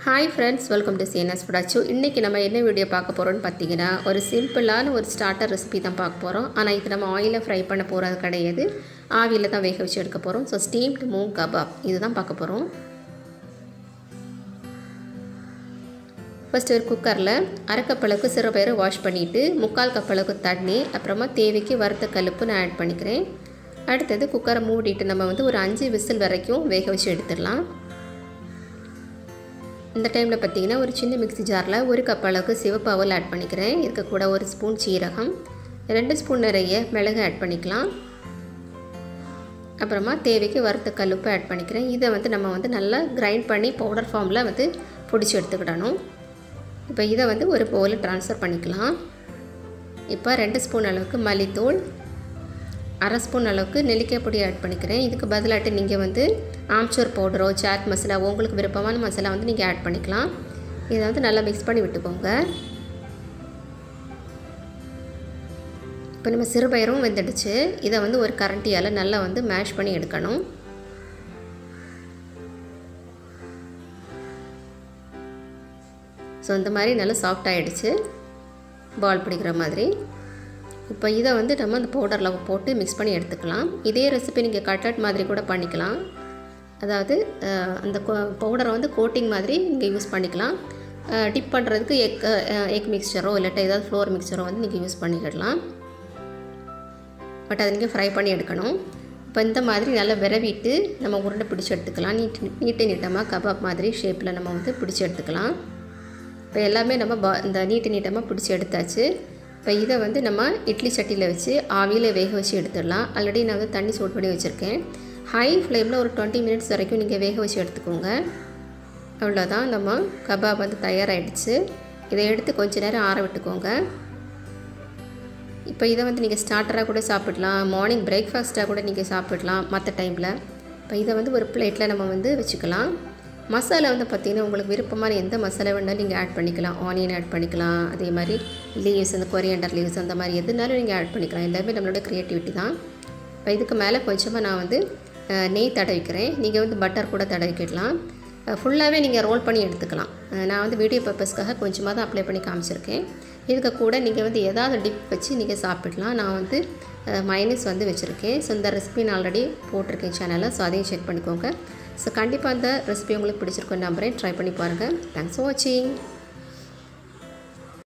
hi friends welcome to CNS ப்ராச்சு இன்றைக்கி நம்ம என்ன வீடியோ பார்க்க போகிறோம்னு பார்த்தீங்கன்னா ஒரு சிம்பிளான ஒரு ஸ்டார்டர் ரெசிபி தான் பார்க்க போகிறோம் ஆனால் இது நம்ம ஆயிலில் ஃப்ரை பண்ண போகிறது கிடையாது ஆவியில் தான் வேக வச்சு எடுக்க போகிறோம் ஸோ ஸ்டீம்டு மூங் கபாப் இதுதான் பார்க்க போகிறோம் ஃபஸ்ட்டு ஒரு குக்கரில் அரை கப் அளவுக்கு சிறுபயிறு வாஷ் பண்ணிவிட்டு முக்கால் கப் அளவுக்கு தண்ணி அப்புறமா தேவைக்கு வறுத்த கழுப்பு நான் ஆட் பண்ணிக்கிறேன் அடுத்தது குக்கரை மூடிட்டு நம்ம வந்து ஒரு அஞ்சு விசில் வரைக்கும் வேக வச்சு எடுத்துடலாம் இந்த டைமில் பார்த்தீங்கன்னா ஒரு சின்ன மிக்ஸி ஜாரில் ஒரு கப் அளவுக்கு சிவப்பு அவல் ஆட் பண்ணிக்கிறேன் இதுக்கு கூட ஒரு ஸ்பூன் சீரகம் ரெண்டு ஸ்பூன் நிறைய மிளகு ஆட் பண்ணிக்கலாம் அப்புறமா தேவைக்கு வறுத்த கல்லுப்பு ஆட் பண்ணிக்கிறேன் இதை வந்து நம்ம வந்து நல்லா கிரைண்ட் பண்ணி பவுடர் ஃபார்மில் வந்து பிடிச்சி எடுத்துக்கிடணும் இப்போ இதை வந்து ஒரு பவுலில் ட்ரான்ஸ்ஃபர் பண்ணிக்கலாம் இப்போ ரெண்டு ஸ்பூன் அளவுக்கு மல்லித்தூள் அரை ஸ்பூன் அளவுக்கு நெல்லிக்காய் பொடி ஆட் பண்ணிக்கிறேன் இதுக்கு பதிலாட்டு நீங்கள் வந்து ஆம்ச்சூர் பவுடரோ சாட் மசாலா உங்களுக்கு விருப்பமான மசாலா வந்து நீங்கள் ஆட் பண்ணிக்கலாம் இதை வந்து நல்லா மிக்ஸ் பண்ணி விட்டுக்கோங்க இப்போ நம்ம சிறுபயிரும் வெந்துடுச்சு இதை வந்து ஒரு கரண்டியால் நல்லா வந்து மேஷ் பண்ணி எடுக்கணும் ஸோ இந்த மாதிரி நல்லா சாஃப்ட் ஆகிடுச்சு பால் பிடிக்கிற மாதிரி இப்போ இதை வந்து நம்ம அந்த பவுடரில் போட்டு மிக்ஸ் பண்ணி எடுத்துக்கலாம் இதே ரெசிபி நீங்கள் கட்லட் மாதிரி கூட பண்ணிக்கலாம் அதாவது அந்த பவுடரை வந்து கோட்டிங் மாதிரி நீங்கள் யூஸ் பண்ணிக்கலாம் டிப் பண்ணுறதுக்கு எக் எக் மிக்சரோ இல்லாட்டா ஏதாவது ஃப்ளோர் மிக்சரோ வந்து நீங்கள் யூஸ் பண்ணிக்கிடலாம் பட் அதை நீங்கள் ஃப்ரை பண்ணி எடுக்கணும் இப்போ இந்த மாதிரி நல்லா விரவிட்டு நம்ம உருண்டை பிடிச்சி எடுத்துக்கலாம் நீட் நீட்டு நீட்டமாக கபாப் மாதிரி ஷேப்பில் நம்ம வந்து பிடிச்சி எடுத்துக்கலாம் இப்போ எல்லாமே நம்ம பா இந்த நீட்டு நீட்டமாக பிடிச்சி எடுத்தாச்சு இப்போ இதை வந்து நம்ம இட்லி சட்டியில் வச்சு ஆவியில் வேக வச்சு எடுத்துடலாம் ஆல்ரெடி நான் வந்து தண்ணி சூட் பண்ணி வச்சுருக்கேன் ஹை ஃப்ளேமில் ஒரு டுவெண்ட்டி மினிட்ஸ் வரைக்கும் நீங்கள் வேக வச்சு எடுத்துக்கோங்க அவ்வளோதான் நம்ம கபாப் வந்து தயாராகிடுச்சு இதை எடுத்து கொஞ்ச நேரம் ஆற விட்டுக்கோங்க இப்போ இதை வந்து நீங்கள் ஸ்டார்டராக கூட சாப்பிடலாம் மார்னிங் பிரேக்ஃபாஸ்ட்டாக கூட நீங்கள் சாப்பிடலாம் மற்ற டைமில் இப்போ இதை வந்து ஒரு பிளேட்டில் நம்ம வந்து வச்சுக்கலாம் மசாலா வந்து பார்த்திங்கன்னா உங்களுக்கு விருப்பமான எந்த மசாலா வேணாலும் நீங்கள் ஆட் பண்ணிக்கலாம் ஆனியன் ஆட் பண்ணிக்கலாம் அதே மாதிரி லீவ்ஸ் அந்த கொரியண்டர் லீவ்ஸ் அந்த மாதிரி எதுனாலும் நீங்கள் ஆட் பண்ணிக்கலாம் எல்லாமே நம்மளோட க்ரியேட்டிவிட்டி தான் இப்போ இதுக்கு மேலே கொஞ்சமாக நான் வந்து நெய் தடவிக்கிறேன் நீங்கள் வந்து பட்டர் கூட தடவிக்கிடலாம் ஃபுல்லாகவே நீங்கள் ரோல் பண்ணி எடுத்துக்கலாம் நான் வந்து வீடியோ பர்பஸ்க்காக கொஞ்சமாக தான் அப்ளை பண்ணி காமிச்சிருக்கேன் இதுக்கு கூட நீங்கள் வந்து ஏதாவது டிப் வச்சு நீங்கள் சாப்பிடலாம் நான் வந்து மைனஸ் வந்து வச்சுருக்கேன் ஸோ இந்த ரெசிபி நான் ஆல்ரெடி போட்டிருக்கேன் சேனலில் ஸோ அதையும் செக் பண்ணிக்கோங்க ஸோ கண்டிப்பாக அந்த ரெசிபி உங்களுக்கு பிடிச்சிருக்கோம் நம்புறேன் ட்ரை பண்ணி பாருங்கள் தேங்க்ஸ் ஃபார் வாட்சிங்